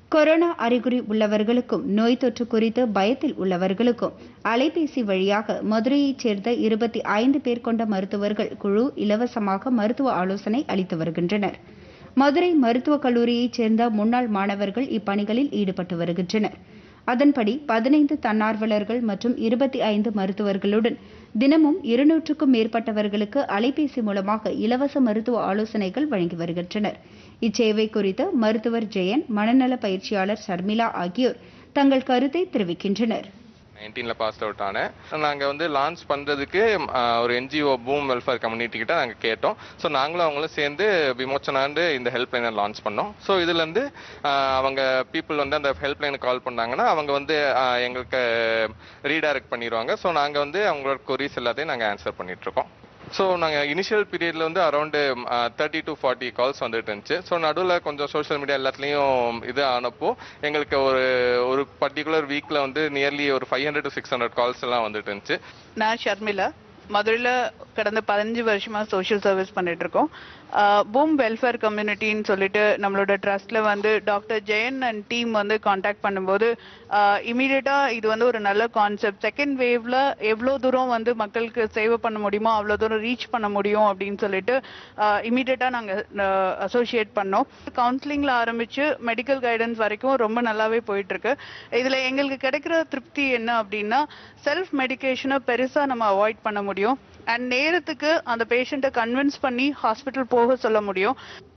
corona அறிகுறி உள்ளவர்களுக்கும் நோய் தொற்று குறித்து பயத்தில் உள்ளவர்களுக்கும் அலைபேசி வழியாக மதுரையைச் சேர்ந்த இருபத்தி ஐந்து பேர் கொண்ட மருத்துவர்கள் குழு இலவசமாக மருத்துவ ஆலோசனை அளித்து வருகின்றனர் மதுரை மருத்துவக் கல்லூரியைச் சேர்ந்த முன்னாள் மாணவர்கள் இப்பணிகளில் ஈடுபட்டு வருகின்றனர் அதன்படி பதினைந்து தன்னார்வலர்கள் மற்றும் இருபத்தி ஐந்து மருத்துவர்களுடன் தினமும் இருநூற்றுக்கும் மேற்பட்டவர்களுக்கு அலைபேசி மூலமாக இலவச மருத்துவ ஆலோசனைகள் வழங்கி வருகின்றனர் இச்சேவை குறித்து மருத்துவர் ஜெயன் மனநல பயிற்சியாளர் ஷர்மிளா ஆகியோர் தங்கள் கருத்தை தெரிவிக்கின்றனர் நைன்டீனில் பாஸ் அவுட் ஆனேன் நாங்கள் வந்து லான்ச் பண்ணுறதுக்கு ஒரு என்ஜிஓ பூம் வெல்ஃபேர் கம்யூனிட்டி கிட்ட நாங்கள் கேட்டோம் ஸோ நாங்களும் அவங்களும் சேர்ந்து விமோச்சனாண்டு இந்த ஹெல்ப் லைனை லான்ச் பண்ணோம் ஸோ இதுலேருந்து அவங்க பீப்புள் வந்து அந்த ஹெல்ப் லைனுக்கு கால் பண்ணாங்கன்னா அவங்க வந்து ஆஹ், எங்களுக்கு ரீடைரக்ட் பண்ணிடுவாங்க ஸோ நாங்கள் வந்து அவங்களோட கொரிஸ் எல்லாத்தையும் நாங்கள் ஆன்சர் பண்ணிகிட்ருக்கோம் ஸோ நாங்கள் இனிஷியல் பீரியடில் வந்து around thirty to forty calls வந்துட்டு இருந்துச்சு ஸோ நடுவில் கொஞ்சம் சோஷியல் மீடியா எல்லாத்துலேயும் இது ஆனப்போ எங்களுக்கு ஒரு ஒரு பர்டிகுலர் வீக்கில் வந்து நியர்லி ஒரு five hundred to six hundred calls எல்லாம் வந்துட்டு இருந்துச்சு நான் ஷர்மிளா மதுரையில் கடந்த பதினஞ்சு வருஷமா சோஷியல் சர்வீஸ் பண்ணிட்டு இருக்கோம் பூம் வெல்ஃபேர் கம்யூனிட்டின்னு சொல்லிட்டு நம்மளோட ட்ரஸ்ட்ல வந்து டாக்டர் ஜெயன் அண்ட் டீம் வந்து காண்டாக்ட் பண்ணும்போது இமீடியட்டா இது வந்து ஒரு நல்ல கான்செப்ட் செகண்ட் வேவ்ல எவ்வளோ தூரம் வந்து மக்களுக்கு சேவை பண்ண முடியுமோ அவ்வளோ தூரம் ரீச் பண்ண முடியும் அப்படின்னு சொல்லிட்டு இமீடியட்டா நாங்கள் அசோசியேட் பண்ணோம் கவுன்சிலிங்ல ஆரம்பிச்சு மெடிக்கல் கைடன்ஸ் வரைக்கும் ரொம்ப நல்லாவே போயிட்டு இருக்கு இதுல எங்களுக்கு கிடைக்கிற திருப்தி என்ன அப்படின்னா செல்ஃப் மெடிகேஷனை பெருசா நம்ம அவாய்ட் பண்ண முடியும் அண்ட் நேரத்துக்கு அந்த பேஷண்ட்டை கன்வின்ஸ் பண்ணி ஹாஸ்பிட்டல் போக சொல்ல முடியும்